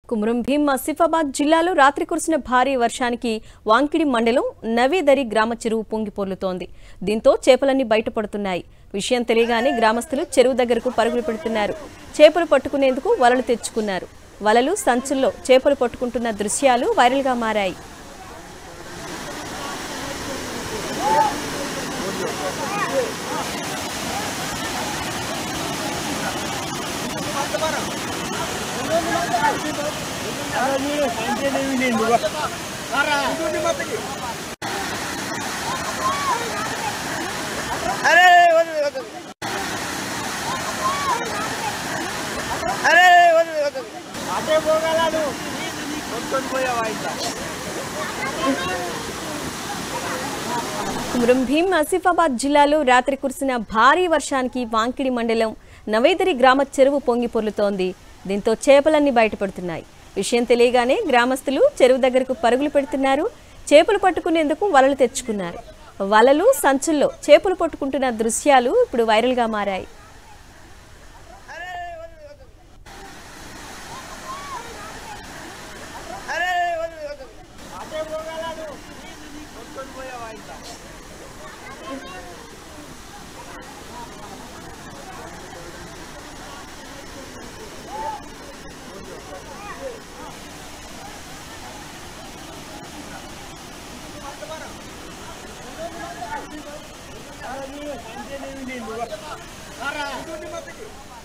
కుమరం భీం ఆసిఫాబాద్ జిల్లాలో రాత్రి కురిసిన భారీ వర్షానికి వాంకిడి మండలం నవేదరి గ్రామ చెరువు పొంగి పొర్లుతోంది దీంతో చేపలన్నీ బయటపడుతున్నాయి విషయం తెలియగానే గ్రామస్తులు చెరువు దగ్గరకు పరుగులు పెడుతున్నారు చేపలు పట్టుకునేందుకు వలలు తెచ్చుకున్నారు వలలు సంచుల్లో చేపలు పట్టుకుంటున్న దృశ్యాలు వైరల్గా మారాయి అరే వదిలి వదిలి అరే వదిలి వదిలి అటే పోగలడు కొట్టుకొని పోయావా ఇంకా కుమరం భీం ఆసిఫాబాద్ జిల్లాలో రాత్రి కురిసిన భారీ వర్షానికి వాంకిడి మండలం నవేదరి గ్రామ చెరువు పొంగి పొర్లుతోంది దీంతో చేపలన్నీ బయటపడుతున్నాయి విషయం తెలియగానే గ్రామస్తులు చెరువు దగ్గరకు పరుగులు పెడుతున్నారు చేపలు పట్టుకునేందుకు వలలు తెచ్చుకున్నారు వలలు సంచుల్లో చేపలు పట్టుకుంటున్న దృశ్యాలు ఇప్పుడు వైరల్గా మారాయి అరే వదిలి వదిలి అటే పోగలడు కొట్టుకొని పోయావా ఇంకా అరే